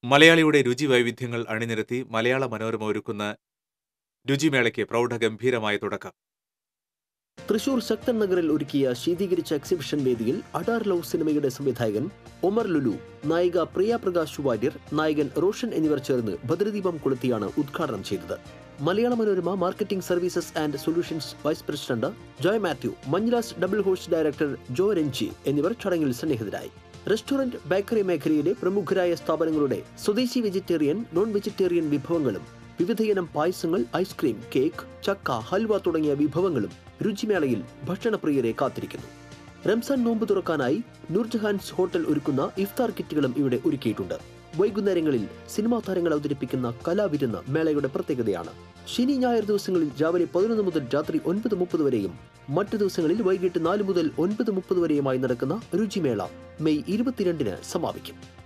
മലയാളിയുടെ രുചി വൈവിധ്യങ്ങൾ അണിനിരത്തി മലയാള മനോരമ ഒരുക്കുന്ന രുചിമേളയ്ക്ക് പ്രൗഢഗംഭീരമായ തുടക്കം തൃശൂർ ശക്തൻ നഗറിൽ ഒരുക്കിയ ശീതീകരിച്ച എക്സിബിഷൻ വേദിയിൽ അഡാർ ലവ് സിനിമയുടെ സംവിധായകൻ ഒമർ ലുലു നായിക പ്രിയ പ്രകാശ് വാര്യർ നായകൻ റോഷൻ എന്നിവർ ചേർന്ന് ഭദ്രദീപം കൊളുത്തിയാണ് ഉദ്ഘാടനം ചെയ്തത് Malayala Manorama marketing services and solutions vice president Joy Mathew Manjilas double horse director Jo Renji എന്നിവർ ചടങ്ങിൽ സന്നിഹിതരായി റെസ്റ്റോറന്റ് ബേക്കറി മേഖലയിലെ പ്രമുഖരായ സ്ഥാപനങ്ങളുടെ സ്വദേശി വെജിറ്റേറിയൻ നോൺ വെജിറ്റേറിയൻ വിഭവങ്ങളും വിവിധയിനം പായസങ്ങൾ ഐസ്ക്രീം കേക്ക് ചക്ക ഹൽവ തുടങ്ങിയ വിഭവങ്ങളും രുചിമേളയിൽ ഭക്ഷണപ്രിയരെ കാത്തിരിക്കുന്നു റംസാൻ നോമ്പ് തുറക്കാനായി നൂർജഹാൻസ് ഹോട്ടൽ ഒരുക്കുന്ന ഇഫ്താർ കിറ്റുകളും ഇവിടെ ഒരുക്കിയിട്ടുണ്ട് വൈകുന്നേരങ്ങളിൽ സിനിമാ താരങ്ങൾ അവതരിപ്പിക്കുന്ന കലാവിരുന്ന് മേളയുടെ പ്രത്യേകതയാണ് ശനി ഞായർ ദിവസങ്ങളിൽ രാവിലെ പതിനൊന്ന് മുതൽ രാത്രി ഒൻപത് മുപ്പത് വരെയും മറ്റു ദിവസങ്ങളിൽ വൈകിട്ട് നാല് മുതൽ ഒൻപത് മുപ്പത് വരെയുമായി നടക്കുന്ന രുചിമേള മെയ് ഇരുപത്തിരണ്ടിന് സമാപിക്കും